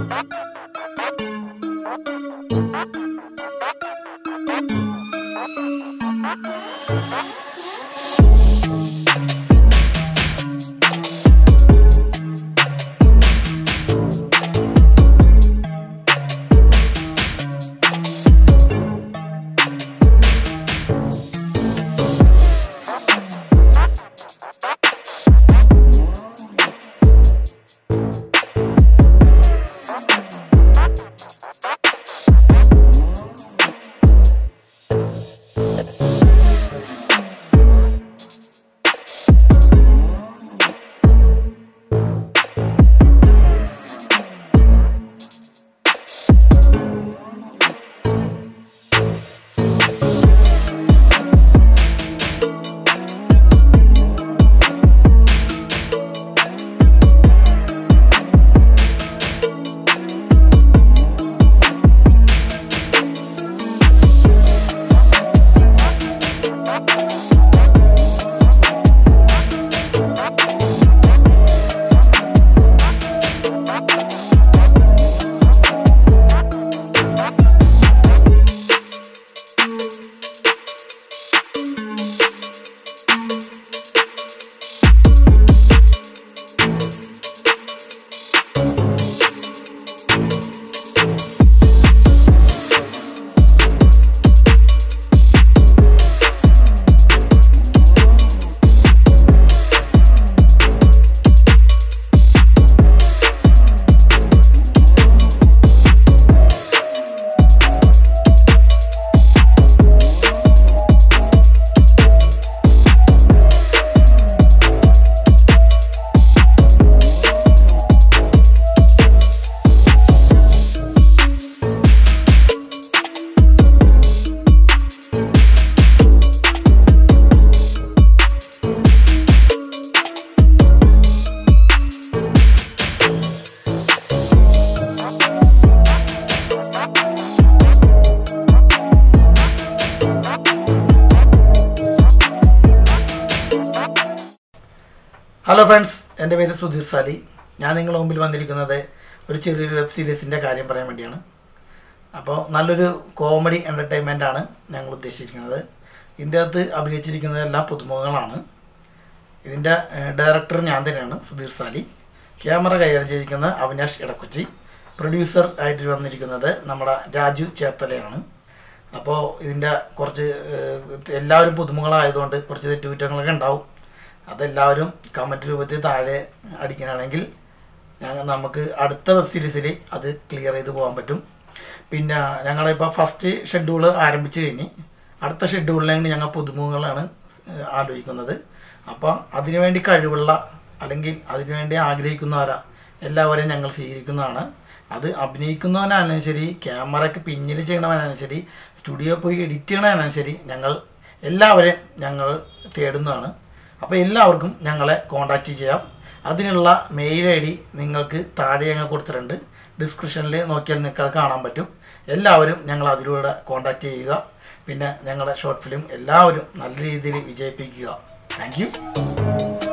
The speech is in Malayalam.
ഹലോ ഫ്രണ്ട്സ് എൻ്റെ പേര് സുധീർ സാലി ഞാൻ നിങ്ങളുടെ മുമ്പിൽ വന്നിരിക്കുന്നത് ഒരു ചെറിയൊരു വെബ് സീരീസിൻ്റെ കാര്യം പറയാൻ വേണ്ടിയാണ് അപ്പോൾ നല്ലൊരു കോമഡി എൻ്റർടൈൻമെൻ്റ് ആണ് ഞങ്ങൾ ഉദ്ദേശിച്ചിരിക്കുന്നത് ഇതിൻ്റെ അകത്ത് അഭിനയിച്ചിരിക്കുന്നത് എല്ലാം പുതുമുഖങ്ങളാണ് ഇതിൻ്റെ ഡയറക്ടർ ഞാൻ തന്നെയാണ് സുധീർ സാലി ക്യാമറ കൈകാര്യം ചെയ്തിരിക്കുന്നത് അവിനാഷ് ഇടക്കൊച്ചി പ്രൊഡ്യൂസർ ആയിട്ട് വന്നിരിക്കുന്നത് നമ്മുടെ രാജു ചേർത്തലയാണ് അപ്പോൾ ഇതിൻ്റെ കുറച്ച് ഏഹ്, എല്ലാവരും പുതുമുകളായതുകൊണ്ട് കുറച്ച് തെറ്റുകുറ്റങ്ങളൊക്കെ ഉണ്ടാവും അതെല്ലാവരും കമൻറ്റ് രൂപത്തിൽ താഴെ അടിക്കണമെങ്കിൽ ഞങ്ങൾ നമുക്ക് അടുത്ത വെബ് സീരീസിൽ അത് ക്ലിയർ ചെയ്ത് പോകാൻ പറ്റും പിന്നെ ഞങ്ങളിപ്പോൾ ഫസ്റ്റ് ഷെഡ്യൂൾ ആരംഭിച്ച് കഴിഞ്ഞ് അടുത്ത ഷെഡ്യൂളിലേക്ക് ഞങ്ങൾ പുതുമുഖങ്ങളാണ് ഏഹ്, ആലോചിക്കുന്നത് അപ്പോൾ അതിനുവേണ്ടി കഴിവുള്ള അല്ലെങ്കിൽ അതിനുവേണ്ടി ആഗ്രഹിക്കുന്നവരാ എല്ലാവരെയും ഞങ്ങൾ സ്വീകരിക്കുന്നതാണ് അത് അഭിനയിക്കുന്നവനാണെങ്കിലും ശരി ക്യാമറയ്ക്ക് പിന്നിൽ ചെയ്യണവനാണെങ്കിലും ശരി സ്റ്റുഡിയോ പോയി എഡിറ്റ് ചെയ്യണവനാണെങ്കിലും ശരി ഞങ്ങൾ എല്ലാവരെയും ഞങ്ങൾ തേടുന്നതാണ് അപ്പോൾ എല്ലാവർക്കും ഞങ്ങളെ കോൺടാക്റ്റ് ചെയ്യാം അതിനുള്ള മെയിൽ ഐ ഡി നിങ്ങൾക്ക് താഴെ ഞങ്ങൾ കൊടുത്തിട്ടുണ്ട് ഡിസ്ക്രിപ്ഷനിൽ നോക്കിയാൽ നിങ്ങൾക്ക് അത് കാണാൻ പറ്റും എല്ലാവരും ഞങ്ങൾ അതിലൂടെ കോൺടാക്റ്റ് ചെയ്യുക പിന്നെ ഞങ്ങളുടെ ഷോർട്ട് ഫിലിം എല്ലാവരും നല്ല രീതിയിൽ വിജയിപ്പിക്കുക താങ്ക് യു